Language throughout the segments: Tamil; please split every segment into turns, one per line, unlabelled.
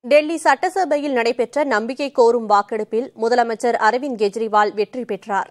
டெல்லி சட்டசபையில் நடைபெற்ற நம்பிக்கை கோரும் வாக்கெடுப்பில் முதலமைச்சர் அரவிந்த் கெஜ்ரிவால் வெற்றி பெற்றார்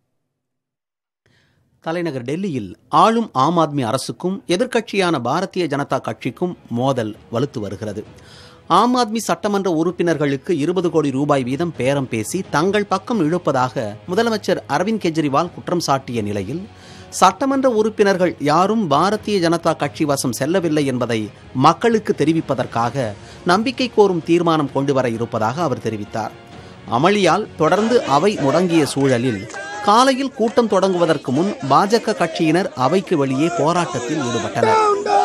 தலைநகர் டெல்லியில் ஆளும் ஆம் ஆத்மி அரசுக்கும் எதிர்க்கட்சியான பாரதிய ஜனதா கட்சிக்கும் மோதல் வலுத்து வருகிறது ஆம் ஆத்மி சட்டமன்ற உறுப்பினர்களுக்கு இருபது கோடி ரூபாய் வீதம் பேரம் பேசி தங்கள் பக்கம் இழுப்பதாக முதலமைச்சர் அரவிந்த் கெஜ்ரிவால் குற்றம் சாட்டிய நிலையில் சட்டமன்ற உறுப்பினர்கள் யாரும் பாரதிய ஜனதா கட்சி வசம் செல்லவில்லை என்பதை மக்களுக்கு தெரிவிப்பதற்காக நம்பிக்கை கோரும் தீர்மானம் கொண்டு வர இருப்பதாக அவர் தெரிவித்தார் அமளியால் தொடர்ந்து அவை முடங்கிய சூழலில் காலையில் கூட்டம் தொடங்குவதற்கு முன் பாஜக கட்சியினர் அவைக்கு வெளியே போராட்டத்தில் ஈடுபட்டனர்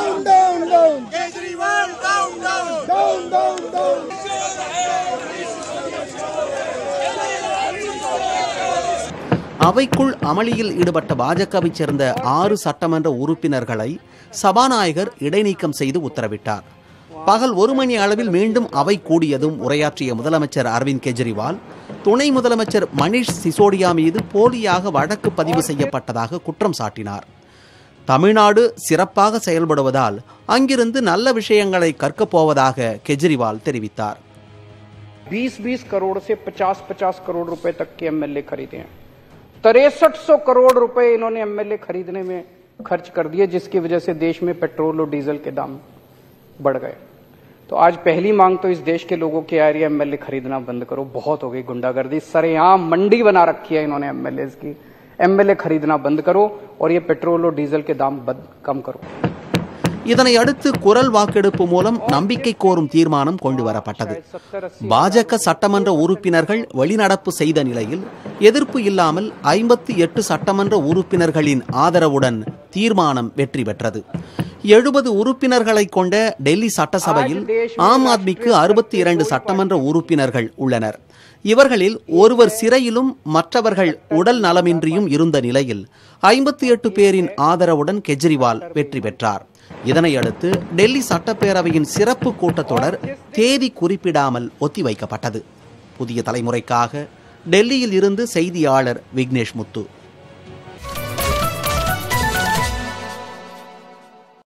அவைக்குள் அமளியில் ஈடுபட்ட பாஜகவைச் சேர்ந்த ஆறு சட்டமன்ற உறுப்பினர்களை சபாநாயகர் இடைநீக்கம் செய்து உத்தரவிட்டார் பகல் ஒரு மணி அளவில் மீண்டும் அவை கூடியதும் உரையாற்றிய முதலமைச்சர் அரவிந்த் கெஜ்ரிவால் துணை முதலமைச்சர் மணிஷ் சிசோடியா மீது போலியாக வழக்கு பதிவு செய்யப்பட்டதாக குற்றம் சாட்டினார் தமிழ்நாடு சிறப்பாக செயல்படுவதால் அங்கிருந்து நல்ல விஷயங்களை கற்கப் போவதாக கெஜ்ரிவால் தெரிவித்தார்
20-20 करोड़ से 50-50 करोड़ रुपए तक के एमएलए खरीदे हैं तिरसठ सौ करोड़ रुपए इन्होंने एमएलए खरीदने में खर्च कर दिए जिसकी वजह से देश में पेट्रोल और डीजल के दाम बढ़ गए तो आज पहली मांग तो इस देश के लोगों की आ रही है एमएलए खरीदना बंद करो बहुत हो गई गुंडागर्दी सरेआम मंडी बना रखी है इन्होंने एमएलए की एमएलए खरीदना बंद करो और ये पेट्रोल और डीजल के दाम बंद कम करो
இதனை அடுத்து குரல் வாக்கெடுப்பு மூலம் நம்பிக்கை கோரும் தீர்மானம் கொண்டு வரப்பட்டது பாஜக சட்டமன்ற உறுப்பினர்கள் வெளிநடப்பு செய்த நிலையில் எதிர்ப்பு இல்லாமல் ஐம்பத்தி எட்டு சட்டமன்ற உறுப்பினர்களின் ஆதரவுடன் தீர்மானம் வெற்றி பெற்றது எழுபது உறுப்பினர்களை கொண்ட டெல்லி சட்டசபையில் ஆம் ஆத்மிக்கு அறுபத்தி இரண்டு சட்டமன்ற உறுப்பினர்கள் உள்ளனர் இவர்களில் ஒருவர் சிறையிலும் மற்றவர்கள் உடல் நலமின்றியும் இருந்த நிலையில் ஐம்பத்தி எட்டு பேரின் ஆதரவுடன் கெஜ்ரிவால் வெற்றி பெற்றார் இதனையடுத்து டெல்லி சட்டப்பேரவையின் சிறப்பு கூட்டத்தொடர் தேதி குறிப்பிடாமல் ஒத்திவைக்கப்பட்டது புதிய தலைமுறைக்காக டெல்லியில் இருந்து செய்தியாளர் விக்னேஷ் முத்து